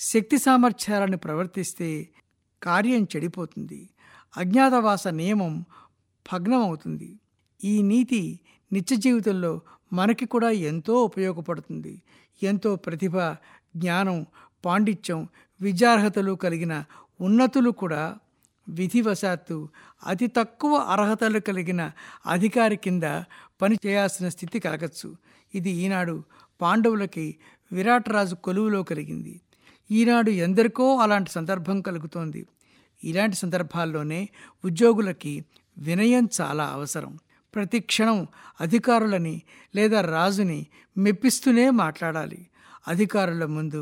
శక్తి సామర్థ్యాలను ప్రవర్తిస్తే కార్యం చెడిపోతుంది అజ్ఞాతవాస నియమం భగ్నమవుతుంది ఈ నీతి నిత్య జీవితంలో మనకి కూడా ఎంతో ఉపయోగపడుతుంది ఎంతో ప్రతిభ జ్ఞానం పాండిత్యం విద్యార్హతలు కలిగిన ఉన్నతులు కూడా విధివశాత్తు అతి తక్కువ అర్హతలు కలిగిన అధికారి కింద పనిచేయాల్సిన స్థితి కలగచ్చు ఇది ఈనాడు పాండవులకి విరాట్ రాజు కొలువులో కలిగింది ఈనాడు ఎందరికో అలాంటి సందర్భం కలుగుతోంది ఇలాంటి సందర్భాల్లోనే ఉద్యోగులకి వినయం చాలా అవసరం ప్రతి క్షణం అధికారులని లేదా రాజుని మెప్పిస్తూనే మాట్లాడాలి అధికారుల ముందు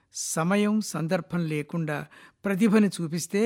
సమయం సందర్భం లేకుండా ప్రతిభని చూపిస్తే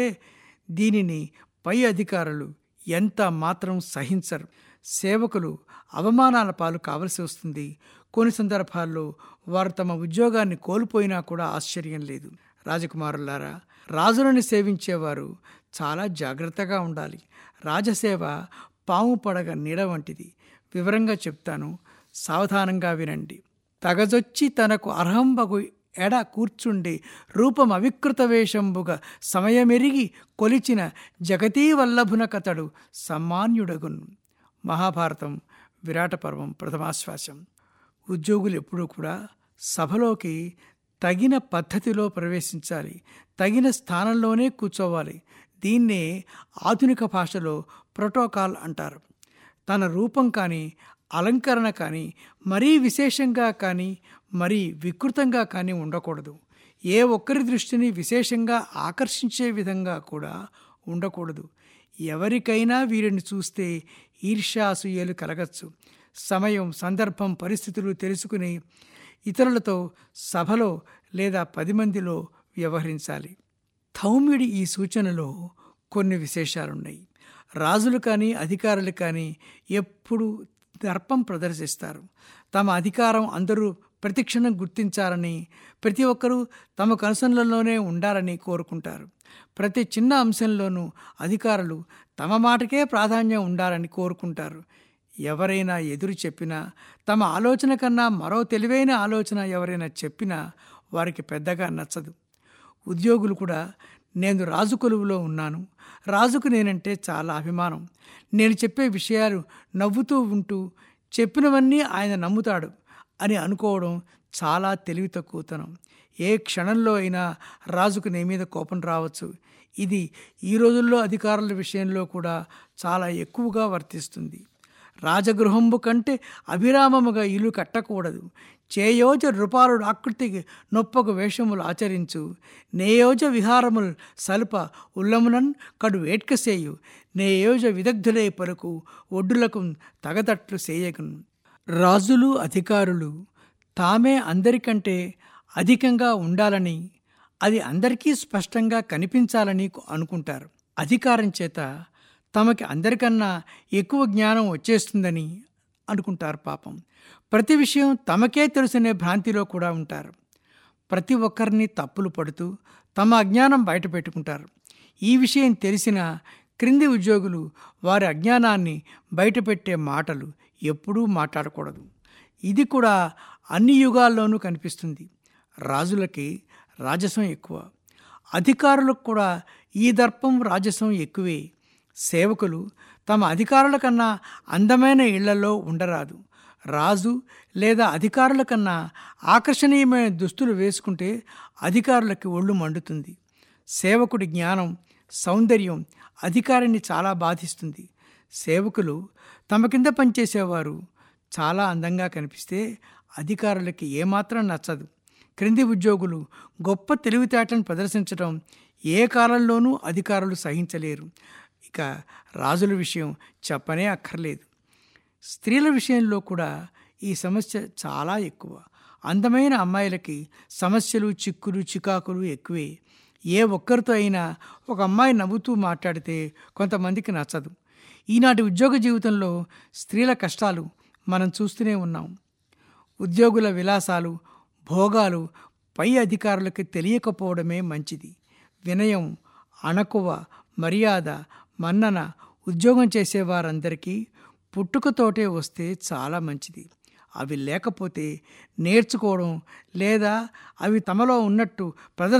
దీనిని పై అధికారులు ఎంత మాత్రం సహించరు సేవకులు అవమానాల పాలు కావలసి వస్తుంది కొన్ని సందర్భాల్లో వారు తమ ఉద్యోగాన్ని కోల్పోయినా కూడా ఆశ్చర్యం లేదు రాజకుమారులారా రాజులను సేవించేవారు చాలా జాగ్రత్తగా ఉండాలి రాజసేవ పాము పడగ నీడ వంటిది వివరంగా చెప్తాను సావధానంగా వినండి తగజొచ్చి తనకు అర్హంబగు ఎడ కూర్చుండి రూపం అవికృత వేషంబుగా సమయమెరిగి కొలిచిన జగతీ వల్లభున కతడు సమ్మాన్యుడగున్ మహాభారతం విరాట పర్వం ప్రథమాశ్వాసం ఉద్యోగులు ఎప్పుడూ కూడా సభలోకి తగిన పద్ధతిలో ప్రవేశించాలి తగిన స్థానంలోనే కూర్చోవాలి దీన్నే ఆధునిక భాషలో ప్రోటోకాల్ అంటారు తన రూపం కానీ అలంకరణ కానీ మరీ విశేషంగా కానీ మరీ వికృతంగా కానీ ఉండకూడదు ఏ ఒక్కరి దృష్టిని విశేషంగా ఆకర్షించే విధంగా కూడా ఉండకూడదు ఎవరికైనా వీరిని చూస్తే ఈర్ష్యాసూయలు కలగచ్చు సమయం సందర్భం పరిస్థితులు తెలుసుకుని ఇతరులతో సభలో లేదా పది మందిలో వ్యవహరించాలి థౌమ్యుడి ఈ సూచనలో కొన్ని విశేషాలున్నాయి రాజులు కానీ అధికారులు కానీ ఎప్పుడు దర్పం ప్రదర్శిస్తారు తమ అధికారం అందరూ ప్రతిక్షణం గుర్తించాలని ప్రతి ఒక్కరూ తమ కనుసనలలోనే ఉండాలని కోరుకుంటారు ప్రతి చిన్న అంశంలోనూ అధికారులు తమ మాటకే ప్రాధాన్యం ఉండాలని కోరుకుంటారు ఎవరైనా ఎదురు చెప్పినా తమ ఆలోచన కన్నా మరో తెలివైన ఆలోచన ఎవరైనా చెప్పినా వారికి పెద్దగా నచ్చదు ఉద్యోగులు కూడా నేను రాజు కొలువులో ఉన్నాను రాజుకు నేనంటే చాలా అభిమానం నేను చెప్పే విషయాలు నవ్వుతూ ఉంటూ చెప్పినవన్నీ ఆయన నమ్ముతాడు అని అనుకోవడం చాలా తెలివి తక్కువతనం ఏ క్షణంలో అయినా రాజుకు నీ మీద కోపం రావచ్చు ఇది ఈ రోజుల్లో అధికారుల విషయంలో కూడా చాలా ఎక్కువగా వర్తిస్తుంది రాజగృహంబు కంటే అభిరామముగా ఇల్లు కట్టకూడదు చేయోజ రూపాలుడు ఆకృతికి నొప్పకు వేషములు ఆచరించు నేయోజ విహారములు సల్ప ఉల్లమునన్ కడు వేట్కసేయు నేయోజ విదగ్ధులై పలుకు ఒడ్డులకు తగదట్లు సేయకును రాజులు అధికారులు తామే అందరికంటే అధికంగా ఉండాలని అది అందరికీ స్పష్టంగా కనిపించాలని అనుకుంటారు అధికారం చేత తమకి అందరికన్నా ఎక్కువ జ్ఞానం వచ్చేస్తుందని అనుకుంటారు పాపం ప్రతి విషయం తమకే తెలుసనే భ్రాంతిలో కూడా ఉంటారు ప్రతి ఒక్కరిని తప్పులు పడుతూ తమ అజ్ఞానం బయట పెట్టుకుంటారు ఈ విషయం తెలిసిన క్రింది ఉద్యోగులు వారి అజ్ఞానాన్ని బయటపెట్టే మాటలు ఎప్పుడూ మాట్లాడకూడదు ఇది కూడా అన్ని యుగాల్లోనూ కనిపిస్తుంది రాజులకి రాజసం ఎక్కువ అధికారులకు కూడా ఈ దర్పం రాజసం ఎక్కువే సేవకులు తమ అధికారుల కన్నా అందమైన ఇళ్లలో ఉండరాదు రాజు లేదా అధికారుల కన్నా ఆకర్షణీయమైన దుస్తులు వేసుకుంటే అధికారులకి ఒళ్ళు మండుతుంది సేవకుడి జ్ఞానం సౌందర్యం అధికారిని చాలా బాధిస్తుంది సేవకులు తమ కింద పనిచేసేవారు చాలా అందంగా కనిపిస్తే అధికారులకి ఏమాత్రం నచ్చదు క్రింది ఉద్యోగులు గొప్ప తెలివితేటలను ప్రదర్శించడం ఏ కాలంలోనూ అధికారులు సహించలేరు ఇక రాజుల విషయం చెప్పనే అక్కర్లేదు స్త్రీల విషయంలో కూడా ఈ సమస్య చాలా ఎక్కువ అందమైన అమ్మాయిలకి సమస్యలు చిక్కులు చికాకులు ఎక్కువే ఏ ఒక్కరితో అయినా ఒక అమ్మాయి నవ్వుతూ మాట్లాడితే కొంతమందికి నచ్చదు ఈనాటి ఉద్యోగ జీవితంలో స్త్రీల కష్టాలు మనం చూస్తూనే ఉన్నాం ఉద్యోగుల విలాసాలు భోగాలు పై అధికారులకు తెలియకపోవడమే మంచిది వినయం అణకువ మర్యాద మన్నన ఉద్యోగం చేసేవారందరికీ పుట్టుకతోటే వస్తే చాలా మంచిది అవి లేకపోతే నేర్చుకోవడం లేదా అవి తమలో ఉన్నట్టు ప్రదర్శన